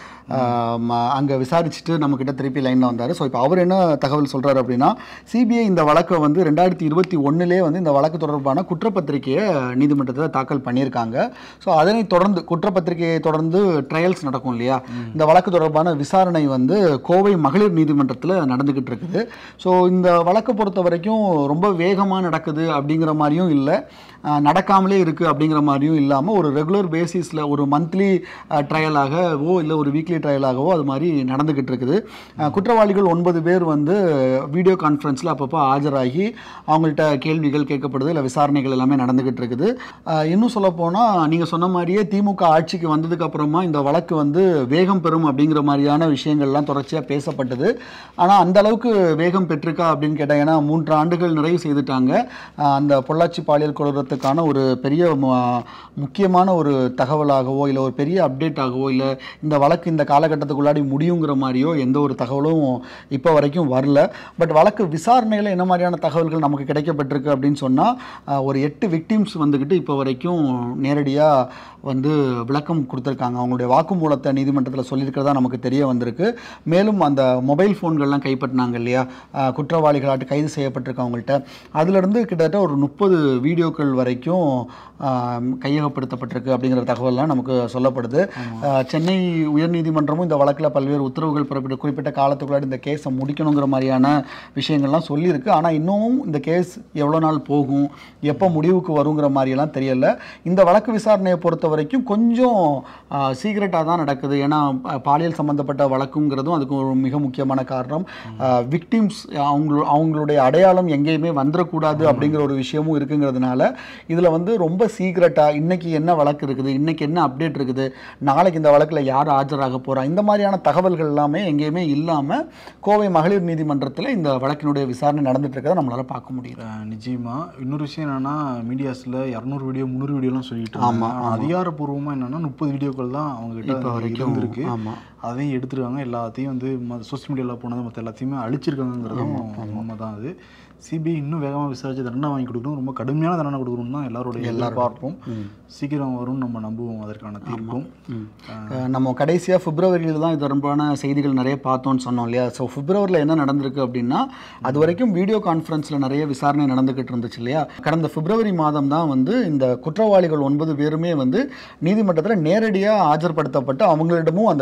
ஆம், அங்க விசாரிச்சுட்டு நம்ம கிட்ட திருப்பி லைன்ல வந்தாரு ஸோ இப்போ அவர் என்ன தகவல் சொல்றாரு அப்படின்னா சிபிஐ இந்த வழக்கை வந்து ரெண்டாயிரத்தி இருபத்தி ஒண்ணுலே வந்து இந்த வழக்கு தொடர்பான குற்றப்பத்திரிகையை நீதிமன்றத்தில் தாக்கல் பண்ணியிருக்காங்க ஸோ அதனை தொடர்ந்து குற்றப்பத்திரிகையை தொடர்ந்து ட்ரையல்ஸ் நடக்கும் இல்லையா இந்த வழக்கு தொடர்பான விசாரணை வந்து கோவை மகளிர் நீதிமன்றத்தில் நடந்துகிட்டு இருக்குது ஸோ இந்த வழக்கை பொறுத்த வரைக்கும் ரொம்ப வேகமாக நடக்குது அப்படிங்கிற மாதிரியும் இல்லை அஹ், நடக்காமலே இருக்குது அப்படிங்கிற மாதிரியும் இல்லாமல் ஒரு ரெகுலர் பேசிஸில் ஒரு மந்த்லி ட்ரையலாகவோ இல்லை ஒரு வீக்லி ட்ரையலாகவோ அது மாதிரி நடந்துக்கிட்டு இருக்குது அஹ், குற்றவாளிகள் ஒன்பது பேர் வந்து வீடியோ கான்ஃபரன்ஸில் அப்பப்போ ஆஜராகி அவங்கள்ட்ட கேள்விகள் கேட்கப்படுது இல்லை விசாரணைகள் எல்லாமே நடந்துக்கிட்டு இருக்குது அஹ், இன்னும் சொல்லப்போனால் நீங்கள் சொன்ன மாதிரியே திமுக ஆட்சிக்கு வந்ததுக்கு அப்புறமா இந்த வழக்கு வந்து வேகம் பெறும் அப்படிங்கிற மாதிரியான விஷயங்கள்லாம் தொடர்ச்சியாக பேசப்பட்டது ஆனால் அந்த அளவுக்கு வேகம் பெற்றிருக்கா அப்படின்னு கேட்டால் ஏன்னா மூன்று ஆண்டுகள் நிறைவு செய்துட்டாங்க அஹ், அந்த பொள்ளாச்சி பாலியல் கொடூரத்துக்கான ஒரு பெரிய மு- முக்கியமான ஒரு தகவலாகவோ இல்லை ஒரு பெரிய அப்டேட்டாகவோ இல்லை இந்த வழக்கு இந்த காலகட்டத்துக்குள்ளாடி முடியுங்கிற மாதிரியோ எந்த ஒரு தகவலும் இப்போ வரைக்கும் வரல பட் வழக்கு விசாரணையில் என்ன மாதிரியான தகவல்கள் நமக்கு கிடைக்கப்பட்டிருக்கு அப்படின்னு சொன்னால் ஒரு எட்டு விக்டிம்ஸ் வந்துக்கிட்டு இப்போ வரைக்கும் நேரடியாக வந்து விளக்கம் கொடுத்துருக்காங்க அவங்களுடைய வாக்குமூலத்தை நீதிமன்றத்தில் சொல்லியிருக்கிறதா நமக்கு தெரிய வந்திருக்கு மேலும் அந்த மொபைல் ஃபோன்கள்லாம் கைப்பற்றினாங்க இல்லையா அஹ், குற்றவாளிகளாட்டு கைது செய்யப்பட்டிருக்கவங்கள்ட்ட அதிலிருந்து கிட்டத்தட்ட ஒரு முப்பது வீடியோக்கள் வரைக்கும் ஆஹ், கையகப்படுத்தப்பட்டிருக்கு அப்படிங்கிற தகவல்லாம் நமக்கு சொல்லப்படுது ஆஹ், சென்னை உயர்நீதிமன்றமும் இந்த வழக்கில் பல்வேறு உத்தரவுகள் பிறப்பிட்ட குறிப்பிட்ட காலத்துக்குள்ளாடி இந்த கேஸை முடிக்கணுங்கிற மாதிரியான விஷயங்கள்லாம் சொல்லியிருக்கு ஆனால் இன்னமும் இந்த கேஸ் எவ்வளோ நாள் போகும் எப்போ முடிவுக்கு வருங்கிற மாதிரியெல்லாம் தெரியல இந்த வழக்கு விசாரணையை பொறுத்த வரைக்கும் கொஞ்சம் சீக்ரெட்டாக தான் நடக்குது ஏன்னா பா- பாலியல் சம்மந்தப்பட்ட வழக்குங்கிறதும் அதுக்கு ஒரு மிக முக்கியமான காரணம் விக்டிம்ஸ் அவங்களோ அவங்களுடைய அடையாளம் எங்கேயுமே வந்துடக்கூடாது அப்படிங்கிற ஒரு விஷயமும் இருக்குங்கிறதுனால இதில் வந்து ரொம்ப சீக்ரெட்டாக இன்னைக்கு என்ன வழக்கு இருக்குது இன்னைக்கு என்ன அப்டேட் இருக்குது நாளைக்கு இந்த வழக்கில் யார் ஆஜராக போகிறா இந்த மாதிரியான தகவல்கள் எல்லாமே எங்கேயுமே இல்லாமல் கோவை மகளிர் நீதிமன்றத்தில் இந்த வழக்கினுடைய விசாரணை நடந்துட்டு இருக்கிறத நம்மளால பார்க்க முடியுது
அஹ் நிச்சயமா இன்னொரு விஷயம் என்னன்னா மீடியாஸ்ல இரநூறு வீடியோ முந்நூறு வீடியோலாம் சொல்லிட்டு இருந்தாங்க ஆனா அதிகாரப்பூர்வமா என்னன்னா முப்பது வீடியோக்கள் தான் அவங்க கிட்ட இருந்திருக்கு
ஆமா.
அதையும் எடுத்துருக்காங்க எல்லாத்தையும் வந்து சோசியல் மீடியாவில் போனது மற்ற எல்லாத்தையுமே அழிச்சிருக்காங்கிறதும் உண்மை தான் அது சிபிஐ இன்னும் வேகமாக விசாரிச்சு தண்டனை வாங்கி கொடுக்கணும் ரொம்ப கடுமையான தண்டனை கொடுக்கணும் தான் எல்லாருடைய எதிர்பார்ப்பும் சீக்கிரம் வரும்னு நம்ம நம்புவோம் அதற்கான தீர்ப்பும்
அஹ் நம்ம கடைசியாக பிப்ரவரியில் தான் இது தொடர்பான செய்திகள் நிறைய பார்த்தோம்னு சொன்னோம் இல்லையா ஸோ பிப்ரவரியில் என்ன நடந்திருக்கு அப்படின்னா அது வரைக்கும் வீடியோ கான்ஃபரன்ஸில் நிறைய விசாரணை நடந்துக்கிட்டு இருந்துச்சு இல்லையா கடந்த பிப்ரவரி மாதம் தான் வந்து இந்த குற்றவாளிகள் ஒன்பது பேருமே வந்து நீதிமன்றத்தில் நேரடியாக ஆஜர்படுத்தப்பட்டு அவங்களிடமும் அந்த விசாரணை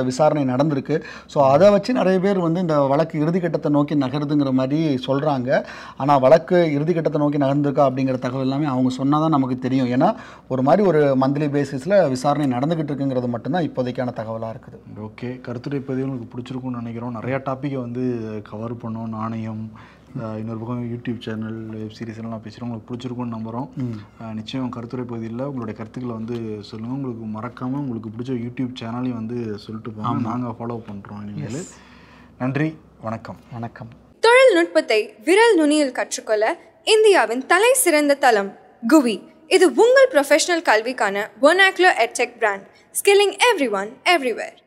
நடந்திருக்கு ஸோ அதை வச்சு நிறைய பேர் வந்து இந்த வழக்கு இறுதிக்கட்டத்தை நோக்கி நகருதுங்கிற மாதிரி சொல்கிறாங்க ஆனால் வழக்கு இறுதிக்கட்டத்தை நோக்கி நகர்ந்திருக்கா அப்படிங்கிற தகவல் எல்லாமே அவங்க சொன்னால் தான் நமக்கு தெரியும் ஏன்னா ஒரு மாதிரி ஒரு மந்த்லி பேசிஸில் விசாரணை நடந்துக்கிட்டு இருக்குங்கிறது மட்டும்தான் இப்போதைக்கான தகவலாக இருக்குது
ஓகே கருத்துரை பதிவு உங்களுக்கு பிடிச்சிருக்கும்னு நினைக்கிறோம் நிறையா டாப்பிக்கை வந்து கவர் பண்ணோம் நாணயம் அஹ் இன்னொரு பக்கம் யூடியூப் சேனல் வெப் சீரிஸ் எல்லாம் பேசுகிறோம் உங்களுக்கு பிடிச்சிருக்கும்னு நம்புகிறோம் அஹ் நிச்சயம் கருத்துரை பகுதியில் உங்களுடைய கருத்துக்களை வந்து சொல்லுங்கள் உங்களுக்கு மறக்காமல் உங்களுக்கு பிடிச்ச யூடியூப் சேனலையும் வந்து சொல்லிட்டு போங்க நாங்கள் ஃபாலோ பண்ணுறோம் இனிமேல் நன்றி வணக்கம்
வணக்கம்
தொழில்நுட்பத்தை விரல் நுனியில் கற்றுக்கொள்ள இந்தியாவின் தலை சிறந்த தளம் குவி இது உங்கள் ப்ரொஃபஷனல் கல்விக்கான ஒனாக்லோ எட்செக் brand skilling everyone everywhere